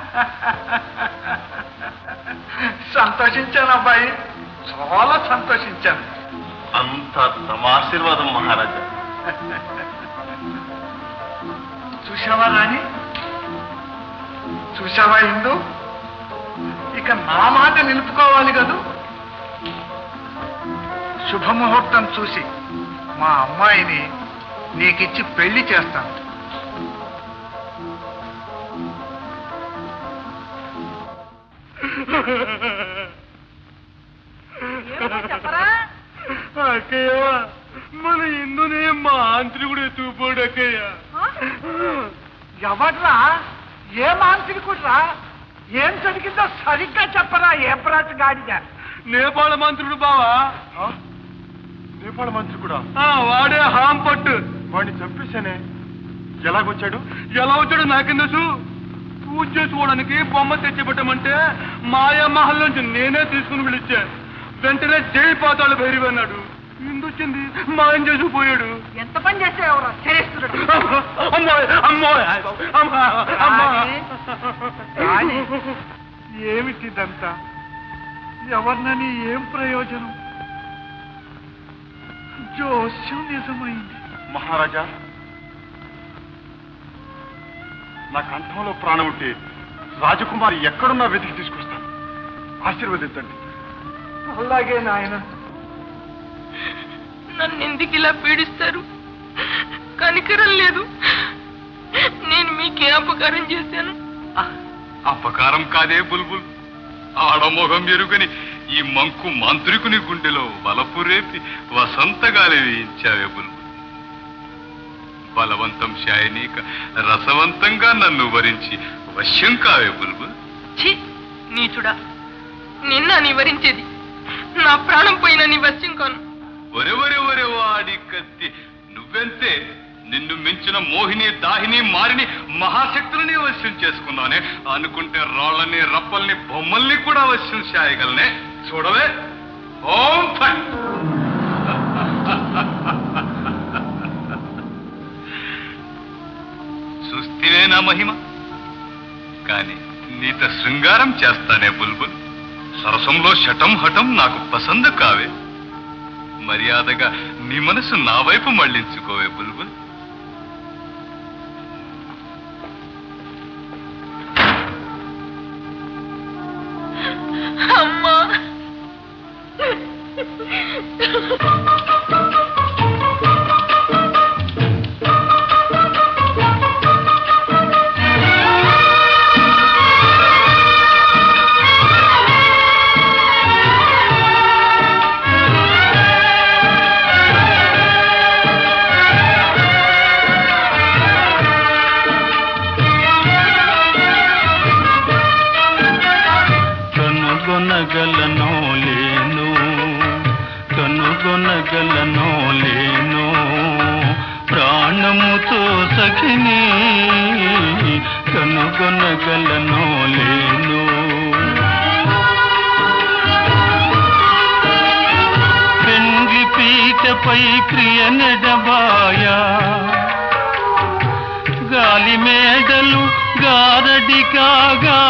సంతోషించాను అబ్బాయి చాలా సంతోషించాను అంతా తమ ఆశీర్వాదం మహారాజా చూసావా రాణి చూసావా ఇందు ఇక నా మాట నిలుపుకోవాలి కదూ శుభముహూర్తం చూసి మా అమ్మాయిని నీకిచ్చి పెళ్లి చేస్తాను అక్కయ్య మన ఇందునే మా ఆంత్రికుడు ఎత్తుకుపోడు అక్కయ్య ఎవడ్రా ఏ మానసికుడ్రా ఏం జరిగిందో సరిగ్గా చెప్పరా ఏ ప్రాచ గాడిగా నేపాళ మంత్రుడు బావా నేపాళ మంత్రి కూడా ఆ, వాడే హాం పట్టు వాడిని చంపేశానే ఎలాగొచ్చాడు ఎలా వచ్చాడు నాకేం తెలుసు పూజ చేసుకోవడానికి బొమ్మ తెచ్చిపెట్టమంటే మాయా మహల్ నుంచి నేనే తీసుకుని పిలిచా వెంటనే జై పాతాళ భైరవి అన్నాడు ఇందొచ్చింది మాయం చేసుకుపోయాడు ఎంత పని చేసేవరా చరిస్తుడు అమ్మోయ్ అమ్మోయ్ అమ్మా అమ్మా రాణి, ఏమిటిదంతా ఎవరినని ఏం ప్రయోజనం జోస్యం నిజమైంది మహారాజా నా కంఠంలో ప్రాణం ఉంటే రాజకుమారి ఎక్కడున్నా వెతికి తీసుకొస్తాను ఆశీర్వదించండి అలాగే నాయన నన్ను ఎందుకు ఇలా పీడిస్తారు కనికరం లేదు నేను మీకే అపకారం చేశాను అపకారం కాదే బుల్బుల్ ఆడమోహం ఎరుగని ఈ మంకు మాంత్రికుని గుండెలో వలపు రేపి వసంతగాలి వేయించావే బుల్బుల్ బలవంతం శాయనీక రసవంతంగా నన్ను వరించి వశ్యం కావే బుల్బుల్ ఛీ నీచుడా నిన్న నివరించేది నా ప్రాణం పోయిన నీ వశ్యం కాను ఒరే ఒరే ఒరే వాడి కత్తి నువ్వెంతే నిన్ను మించిన మోహిని దాహిని మారిని మహాశక్తులని వశ్యం చేసుకున్నానే అనుకుంటే రాళ్ళని రప్పల్ని బొమ్మల్ని కూడా వశ్యం చేయగలనే చూడవే ఓం ఫట్ చూస్తేనే నా మహిమ కాని నీత శృంగారం చేస్తానే బుల్బుల్ సరసంలో శటం హఠం నాకు పసందు కావే మర్యాదగా నీ మనసు నా వైపు మళ్ళించుకోవే బుల్బుల్ అమ్మా కనుగొనగలనో లేను కనుగొనగలనో లేను ప్రాణముతో సఖిని కనుగొనగలనో లేను పెండ్లి పీటపై ప్రియ నెడబాయా గాలి మేడలు గారడి కాగా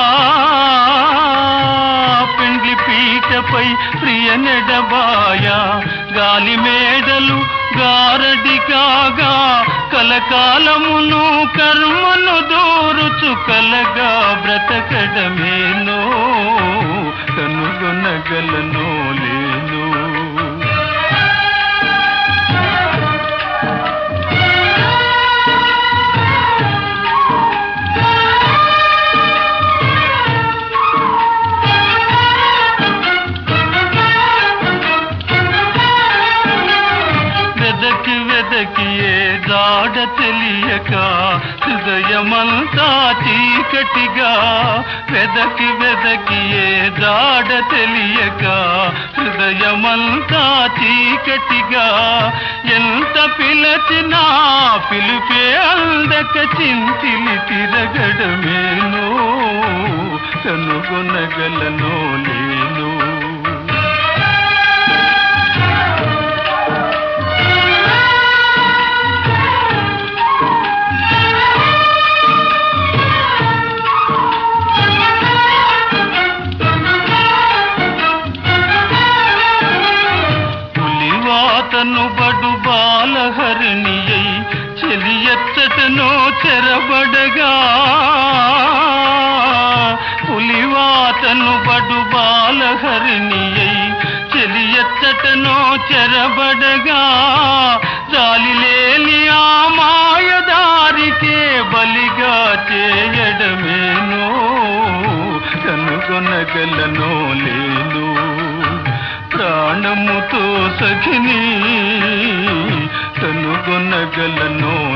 పెండ్లి పీటపై ప్రియ నెడబాయ గాలి మేడలు గారడి కాగా కలకాలమును కర్మను దూరుచు కలగా బ్రతకడమేనో కనుగొనగలనో లేను వెదకి వెదకి ఏ జాడ తెలియక హృదయమంతా చీకటిగా వెదకి వెదకి ఏ జాడ తెలియక హృదయమంతా చీకటిగా ఎంత పిలచినా పిలిపే అందక చింతిలి తిరగడమేనో కనుగొనగలనో లేను ఎచ్చటనో చెరబడగా పులివాతను బడు బాలహరిణి అయి చెలి ఎచ్చటనో చెరబడగా జాలి లేని ఆ మాయదారికే బలిగా చేయడమేనో కనుగొనగలనో లేను ప్రాణముతో సఖిని కనుగొనగలనో